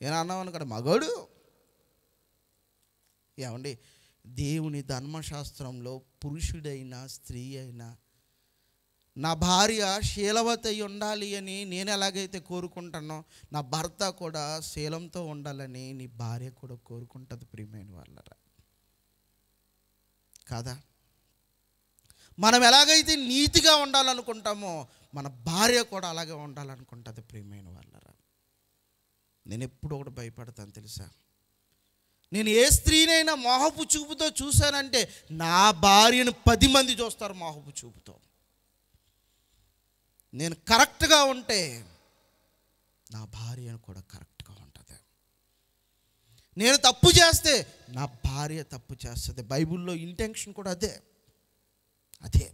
నేను అన్నాం అనుకోండి మగోడు ఏమండి దేవుని ధర్మశాస్త్రంలో పురుషుడైనా స్త్రీ అయినా నా భార్య శీలవత అయి ఉండాలి అని నేను ఎలాగైతే కోరుకుంటానో నా భర్త కూడా శీలంతో ఉండాలని నీ భార్య కూడా కోరుకుంటుంది ప్రియమైన వాళ్ళరా కాదా మనం ఎలాగైతే నీతిగా ఉండాలనుకుంటామో మన భార్య కూడా అలాగే ఉండాలనుకుంటుంది ప్రియమైన వాళ్ళరా నేను ఎప్పుడు ఒకటి భయపడతాను తెలుసా నేను ఏ స్త్రీనైనా మోహపు చూపుతో చూశానంటే నా భార్యను పది మంది చూస్తారు మోహపు చూపుతో నేను కరెక్ట్గా ఉంటే నా భార్యను కూడా కరెక్ట్గా ఉంటుంది నేను తప్పు చేస్తే నా భార్య తప్పు చేస్తుంది బైబిల్లో ఇంటెన్షన్ కూడా అదే అదే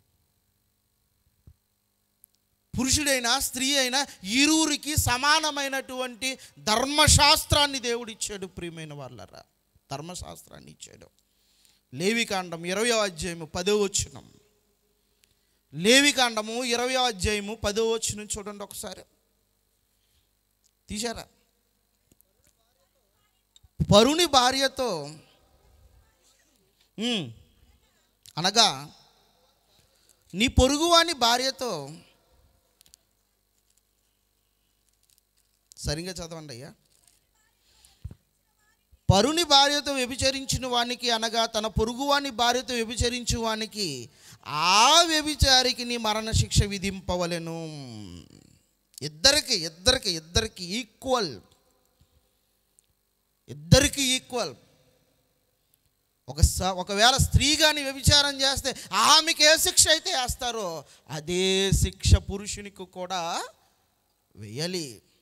పురుషుడైనా స్త్రీ అయినా ఇరువురికి సమానమైనటువంటి ధర్మశాస్త్రాన్ని దేవుడిచ్చాడు ప్రియమైన వాళ్ళరా ధర్మశాస్త్రాన్ని ఇచ్చాడు లేవికాండం ఇరవై అధ్యాయము పదో వచ్చినం లేవికాండము ఇరవై అధ్యాయము పదో వచ్చిన చూడండి ఒకసారి తీశారా పరుని భార్యతో ఉమ్, అనగా నీ పొరుగువాని భార్యతో సరిగ్గా చదవండి అయ్యా పరుని భార్యతో వ్యభిచరించిన వానికి అనగా తన పొరుగువాని భార్యతో వ్యభిచరించు వానికి ఆ వ్యభిచారికి నీ మరణ శిక్ష విధింపవలెను ఇద్దరికి ఇద్దరికి ఇద్దరికి ఈక్వల్ ఇద్దరికి ఈక్వల్ ఒక స ఒకవేళ స్త్రీ కానీ వ్యభిచారం చేస్తే ఆమెకి ఏ శిక్ష అయితే వేస్తారో అదే శిక్ష పురుషునికి కూడా వేయాలి